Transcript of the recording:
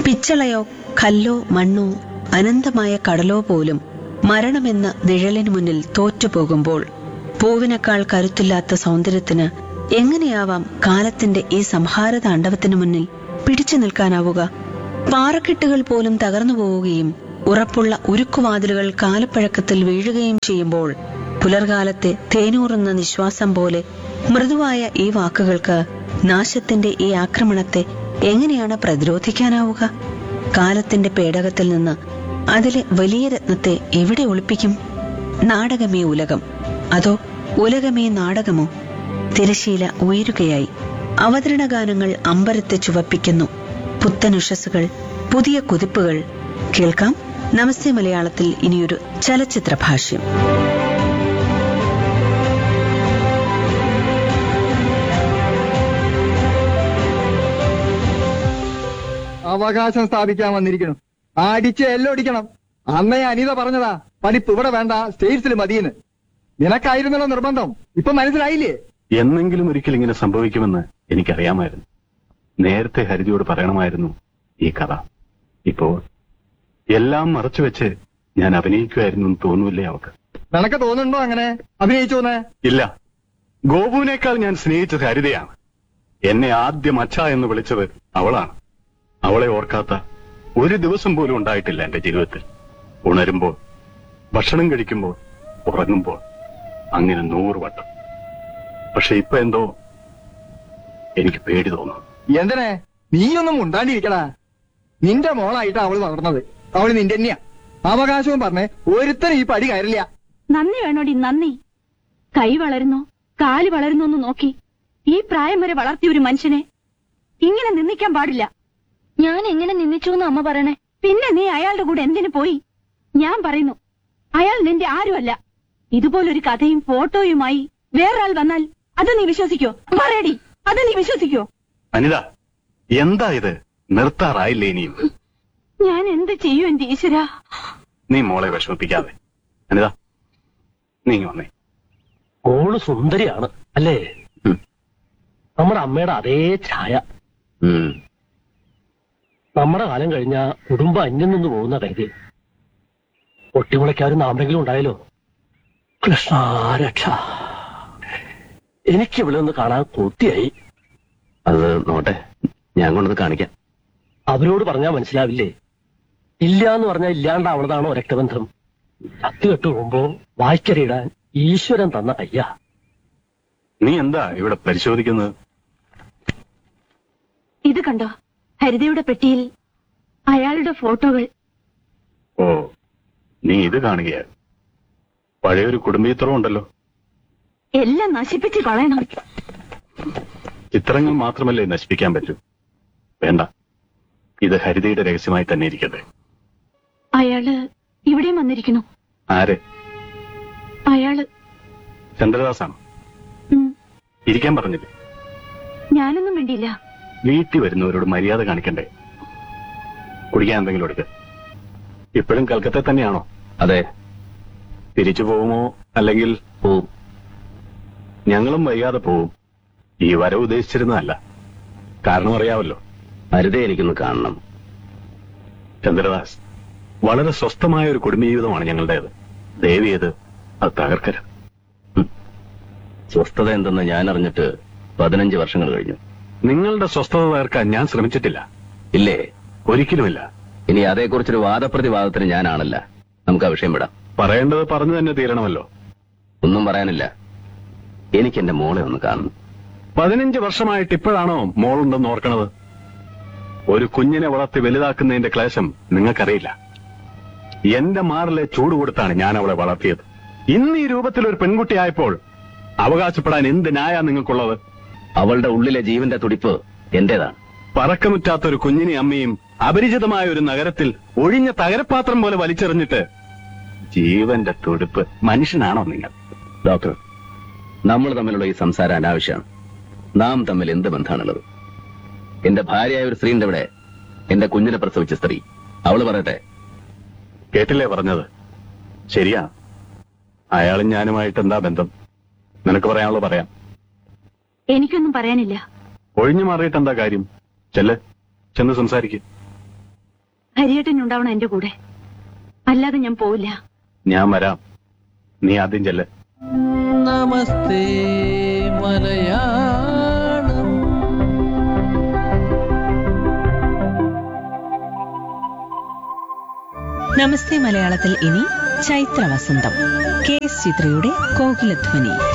പിച്ചളയോ കല്ലോ മണ്ണോ അനന്തമായ കടലോ പോലും മരണമെന്ന നിഴലിനു മുന്നിൽ തോറ്റുപോകുമ്പോൾ പൂവിനേക്കാൾ കരുത്തില്ലാത്ത സൗന്ദര്യത്തിന് എങ്ങനെയാവാം കാലത്തിന്റെ ഈ സംഹാര താണ്ഡവത്തിനു മുന്നിൽ പിടിച്ചു നിൽക്കാനാവുക പാറക്കെട്ടുകൾ പോലും തകർന്നു പോവുകയും ഉറപ്പുള്ള ഉരുക്കുവാതിലുകൾ കാലപ്പഴക്കത്തിൽ വീഴുകയും ചെയ്യുമ്പോൾ പുലർകാലത്തെ തേനൂറുന്ന നിശ്വാസം പോലെ മൃദുവായ ഈ വാക്കുകൾക്ക് നാശത്തിന്റെ ഈ ആക്രമണത്തെ എങ്ങനെയാണ് പ്രതിരോധിക്കാനാവുക കാലത്തിന്റെ പേടകത്തിൽ നിന്ന് അതിലെ വലിയ രത്നത്തെ എവിടെ ഒളിപ്പിക്കും നാടകമേ ഉലകം അതോ ഉലകമേ നാടകമോ തിരശീല ഉയരുകയായി അവതരണ ഗാനങ്ങൾ അമ്പരത്തെ ചുവപ്പിക്കുന്നു പുത്തനുഷസ്സുകൾ പുതിയ കുതിപ്പുകൾ കേൾക്കാം നമസ്തേ മലയാളത്തിൽ ഇനിയൊരു ചലച്ചിത്ര ഭാഷ്യം അവകാശം സ്ഥാപിക്കാൻ വന്നിരിക്കണം അടിച്ച് എല്ലൊടിക്കണം അന്നേ അനിത പറഞ്ഞതാ പഠിപ്പ് ഇവിടെ വേണ്ട സ്റ്റേറ്റ്സിൽ മതിയെന്ന് നിനക്കായിരുന്നല്ലോ നിർബന്ധം ഇപ്പൊ മനസ്സിലായില്ലേ എന്നെങ്കിലും ഒരിക്കൽ ഇങ്ങനെ സംഭവിക്കുമെന്ന് എനിക്കറിയാമായിരുന്നു നേരത്തെ ഹരിതയോട് പറയണമായിരുന്നു ഈ കഥ ഇപ്പോൾ എല്ലാം മറച്ചുവെച്ച് ഞാൻ അഭിനയിക്കുമായിരുന്നു എന്ന് തോന്നൂല്ലേ അവക്ക് നിനക്ക് തോന്നുന്നുണ്ടോ അങ്ങനെ അഭിനയിച്ചോന്ന് ഇല്ല ഗോപുവിനേക്കാൾ ഞാൻ സ്നേഹിച്ചത് ഹരിതയാണ് എന്നെ ആദ്യം അച്ഛ എന്ന് വിളിച്ചത് അവളാണ് അവളെ ഓർക്കാത്ത ഒരു ദിവസം പോലും ഉണ്ടായിട്ടില്ല എന്റെ ജീവിതത്തിൽ ഉണരുമ്പോൾ ഭക്ഷണം കഴിക്കുമ്പോൾ ഉറങ്ങുമ്പോൾ അങ്ങനെ നൂറ് വട്ടം പക്ഷെ ഇപ്പൊ എന്തോ എനിക്ക് പേടി തോന്നുന്നു എന്തിനെ നീയൊന്നും ഉണ്ടാണ്ടിരിക്കടാ നിന്റെ മോളായിട്ടാ അവള് വളർന്നത് അവള് നിന്റെ തന്നെയാ അവകാശവും പറഞ്ഞ് ഒരുത്തനും ഈ പടി കയറില്ല നന്ദി വേണോടി നന്ദി കൈ വളരുന്നോ കാല് വളരുന്നോ എന്ന് നോക്കി ഈ പ്രായം വരെ വളർത്തിയ ഒരു മനുഷ്യനെ ഇങ്ങനെ നിന്ദിക്കാൻ പാടില്ല ഞാൻ എങ്ങനെ നിന്ദിച്ചു എന്ന് അമ്മ പറയണേ പിന്നെ നീ അയാളുടെ കൂടെ എന്തിനു പോയി ഞാൻ പറയുന്നു അയാൾ നിന്റെ ആരുമല്ല ഇതുപോലൊരു കഥയും ഫോട്ടോയുമായി വേറൊരാൾ വന്നാൽ അത് നീ വിശ്വസിക്കോ പറയടി അത് നീ വിശ്വസിക്കോ അനിത എന്താ ഇത് നിർത്താറായില്ലേ ഇനിയും ഞാൻ എന്ത് ചെയ്യും എന്റെ ഈശ്വര നീ മോളെ വിഷമിപ്പിക്കാതെ അനിത നീ ഇങ്ങ് വന്നേ മോള് സുന്ദരിയാണ് അല്ലേ ഉം. നമ്മുടെ അമ്മയുടെ അതേ ഛായ നമ്മുടെ കാലം കഴിഞ്ഞ കുടുംബം അന്യം നിന്ന് പോകുന്ന കരുതി പൊട്ടിമുളയ്ക്കാരും ആരെങ്കിലും ഉണ്ടായാലോ കൃഷ്ണ രക്ഷ എനിക്ക് ഇവിടെ ഒന്ന് കാണാൻ കൊത്തിയായി അത് നോട്ടെ ഞാൻ കൊണ്ടത് കാണിക്കാം അവരോട് പറഞ്ഞാൽ മനസ്സിലാവില്ലേ ഇല്ല എന്ന് പറഞ്ഞാൽ ഇല്ലാണ്ടാവണതാണോ രക്തബന്ധം കത്തി കെട്ട് പോകുമ്പോ വായിക്കറിയിടാൻ ഈശ്വരൻ തന്ന കയ്യ നീ എന്താ ഇവിടെ പരിശോധിക്കുന്നത് ഇത് കണ്ടോ ഹരിതയുടെ പെട്ടിയിൽ അയാളുടെ ഫോട്ടോകൾ ഓ നീ ഇത് കാണുകയാണ് പഴയൊരു കുടുംബീത്രം ഉണ്ടല്ലോ എല്ലാം നശിപ്പിച്ച് കളയണം ചിത്രങ്ങൾ മാത്രമല്ലേ നശിപ്പിക്കാൻ പറ്റൂ വേണ്ട ഇത് ഹരിതയുടെ രഹസ്യമായി തന്നെ ഇരിക്കട്ടെ അയാള് ഇവിടെയും വന്നിരിക്കുന്നു ആര് അയാള് ചന്ദ്രദാസാണ് ഉം, ഇരിക്കാൻ പറഞ്ഞില്ലേ ഞാനൊന്നും വേണ്ടിയില്ല വീട്ടിൽ വരുന്നവരോട് മര്യാദ കാണിക്കണ്ടേ കുടിക്കാൻ എന്തെങ്കിലും എടുക്ക ഇപ്പോഴും കൽക്കത്ത തന്നെയാണോ അതെ തിരിച്ചു പോകുമോ അല്ലെങ്കിൽ പോവും ഞങ്ങളും വൈകാതെ പോവും ഈ വരവ് ഉദ്ദേശിച്ചിരുന്നതല്ല കാരണം അറിയാമല്ലോ ഹരിത എനിക്കൊന്ന് കാണണം ചന്ദ്രദാസ് വളരെ സ്വസ്ഥമായ ഒരു കുടുംബജീവിതമാണ് ഞങ്ങളുടേത് ദേവിയത് അത് തകർക്കരുത് സ്വസ്ഥത എന്തെന്ന് ഞാൻ അറിഞ്ഞിട്ട് പതിനഞ്ച് വർഷങ്ങൾ കഴിഞ്ഞു നിങ്ങളുടെ സ്വസ്ഥത തകർക്കാൻ ഞാൻ ശ്രമിച്ചിട്ടില്ല ഇല്ലേ ഒരിക്കലുമില്ല ഇനി അതേക്കുറിച്ചൊരു വാദപ്രതിവാദത്തിന് ഞാനാണല്ല നമുക്ക് ആ വിഷയം വിടാം പറയേണ്ടത് പറഞ്ഞു തന്നെ തീരണമല്ലോ ഒന്നും പറയാനില്ല എനിക്ക് എന്റെ മോളെ ഒന്ന് കാണണം പതിനഞ്ച് വർഷമായിട്ട് ഇപ്പോഴാണോ മോളുണ്ടെന്ന് ഓർക്കണത് ഒരു കുഞ്ഞിനെ വളർത്തി വലുതാക്കുന്നതിന്റെ ക്ലേശം നിങ്ങൾക്കറിയില്ല എന്റെ മാറിലെ ചൂട് കൊടുത്താണ് ഞാൻ അവളെ വളർത്തിയത് ഇന്ന് ഈ രൂപത്തിൽ ഒരു പെൺകുട്ടിയായപ്പോൾ അവകാശപ്പെടാൻ എന്ത് ന്യായ നിങ്ങൾക്കുള്ളത് അവളുടെ ഉള്ളിലെ ജീവന്റെ തുടിപ്പ് എന്റേതാണ് പറക്കമുറ്റാത്ത ഒരു കുഞ്ഞിനെ അമ്മയും അപരിചിതമായ ഒരു നഗരത്തിൽ ഒഴിഞ്ഞ തകരപാത്രം പോലെ വലിച്ചെറിഞ്ഞിട്ട് ജീവന്റെ തുടിപ്പ് മനുഷ്യനാണോ നിങ്ങൾ ഡോക്ടർ നമ്മൾ തമ്മിലുള്ള ഈ സംസാരം അനാവശ്യമാണ് നാം തമ്മിൽ എന്ത് ബന്ധമാണുള്ളത് എന്റെ ഭാര്യയായ ഒരു സ്ത്രീന്റെ ഇവിടെ എന്റെ കുഞ്ഞിനെ പ്രസവിച്ച സ്ത്രീ അവള് പറയട്ടെ കേട്ടില്ലേ പറഞ്ഞത് ശരിയാ അയാളും ഞാനുമായിട്ട് എന്താ ബന്ധം നിനക്ക് പറയാനുള്ളത് പറയാം എനിക്കൊന്നും പറയാനില്ല ഒഴിഞ്ഞു മാറിയിട്ട് എന്താ കാര്യം ചെല്ല് ചെന്ന് സംസാരിക്കും ഹരിയേട്ടൻ ഉണ്ടാവണം എന്റെ കൂടെ അല്ലാതെ ഞാൻ പോവില്ല ഞാൻ വരാം നീ ആദ്യം ചെല്ല് നമസ്തേ മലയാളം നമസ്തേ മലയാളത്തിൽ ഇനി ചൈത്ര വസന്തം കെ എസ് ചിത്രയുടെ കോകിലധ്വനി